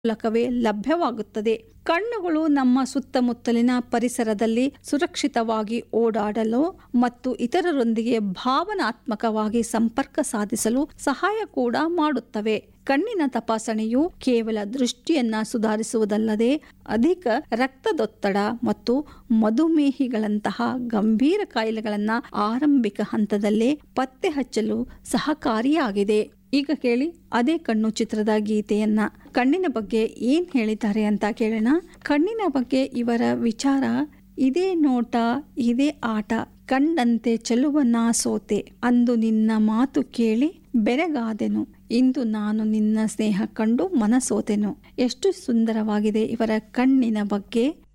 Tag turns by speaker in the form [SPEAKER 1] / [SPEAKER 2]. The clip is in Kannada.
[SPEAKER 1] ಮೂಲಕವೇ ಲಭ್ಯವಾಗುತ್ತದೆ ಕಣ್ಣುಗಳು ನಮ್ಮ ಸುತ್ತಮುತ್ತಲಿನ ಪರಿಸರದಲ್ಲಿ ಸುರಕ್ಷಿತವಾಗಿ ಓಡಾಡಲು ಮತ್ತು ಇತರರೊಂದಿಗೆ ಭಾವನಾತ್ಮಕವಾಗಿ ಸಂಪರ್ಕ ಸಾಧಿಸಲು ಸಹಾಯ ಕೂಡ ಮಾಡುತ್ತವೆ ಕಣ್ಣಿನ ತಪಾಸಣೆಯು ಕೇವಲ ದೃಷ್ಟಿಯನ್ನ ಸುಧಾರಿಸುವುದಲ್ಲದೆ ಅಧಿಕ ರಕ್ತದೊತ್ತಡ ಮತ್ತು ಮಧುಮೇಹಿಗಳಂತಹ ಗಂಭೀರ ಕಾಯಿಲೆಗಳನ್ನ ಆರಂಭಿಕ ಹಂತದಲ್ಲೇ ಪತ್ತೆ ಹಚ್ಚಲು ಸಹಕಾರಿಯಾಗಿದೆ ಈಗ ಕೇಳಿ ಅದೇ ಕಣ್ಣು ಚಿತ್ರದ ಗೀತೆಯನ್ನ ಕಣ್ಣಿನ ಬಗ್ಗೆ ಏನ್ ಹೇಳಿದ್ದಾರೆ ಅಂತ ಕೇಳೋಣ ಕಣ್ಣಿನ ಬಗ್ಗೆ ಇವರ ವಿಚಾರ ಇದೇ ನೋಟ ಇದೇ ಆಟ ಕಂಡಂತೆ ಚೆಲುವನ ಸೋತೆ ಅಂದು ನಿನ್ನ ಮಾತು ಕೇಳಿ ಬೆರಗಾದೆನು ಇಂದು ನಾನು ನಿನ್ನ ಸ್ನೇಹ ಕಂಡು ಮನಸೋತೆನು ಎಷ್ಟು ಸುಂದರವಾಗಿದೆ ಇವರ ಕಣ್ಣಿನ ಬಗ್ಗೆ